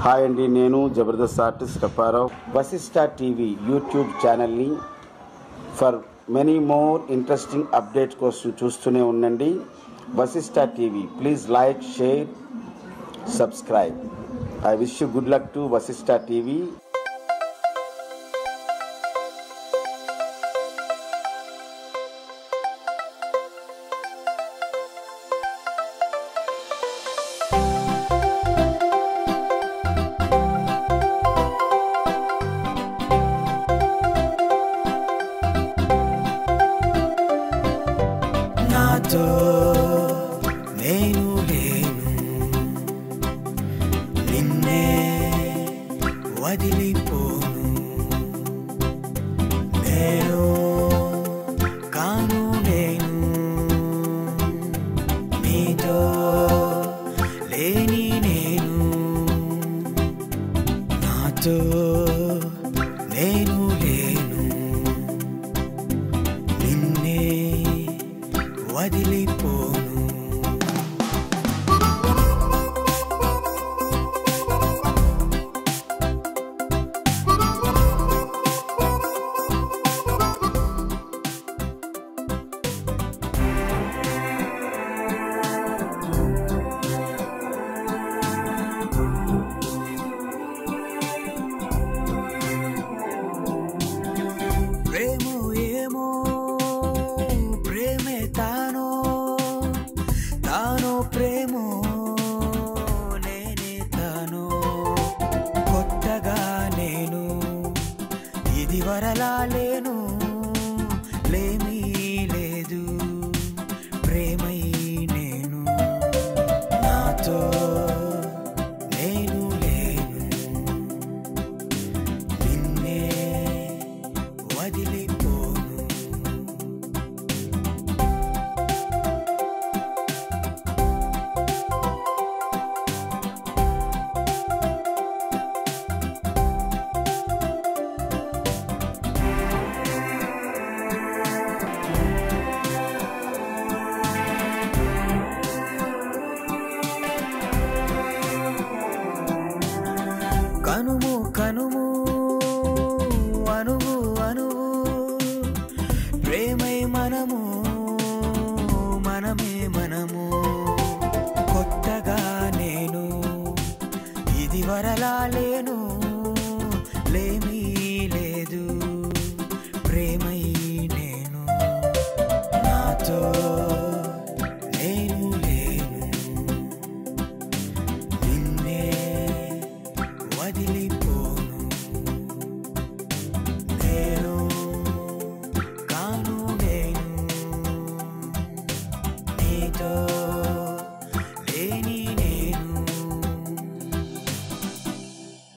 hi అండి నేను Jabardasth artist Apparao Vasishta TV YouTube ఛానల్ని for many more interesting update కోసం చూస్తూనే ఉండండి Vasishta TV please like share subscribe I wish you good luck to Vasishta TV నాతో నేను లేను నిన్నే వదిలిపోను నేను కాను నేను నీతో లేని నేను నాతో నేను లేను నిన్నే వదిలిపోను ప్రేమో ఏమో ప్రేమే తానో తానో ప్రేమో నేనే తాను కొత్తగా నేను ఇది వరలా లేను లేమీ లేదు ప్రేమై నేను నాతో నేను లేను నిన్నే వదిలిపోను కనుము కనుము అనువు అనువు ప్రేమై మనము మనమే మనము కొత్తగా నేను ఇది వరలా లేను లేమీ లేదు ప్రేమై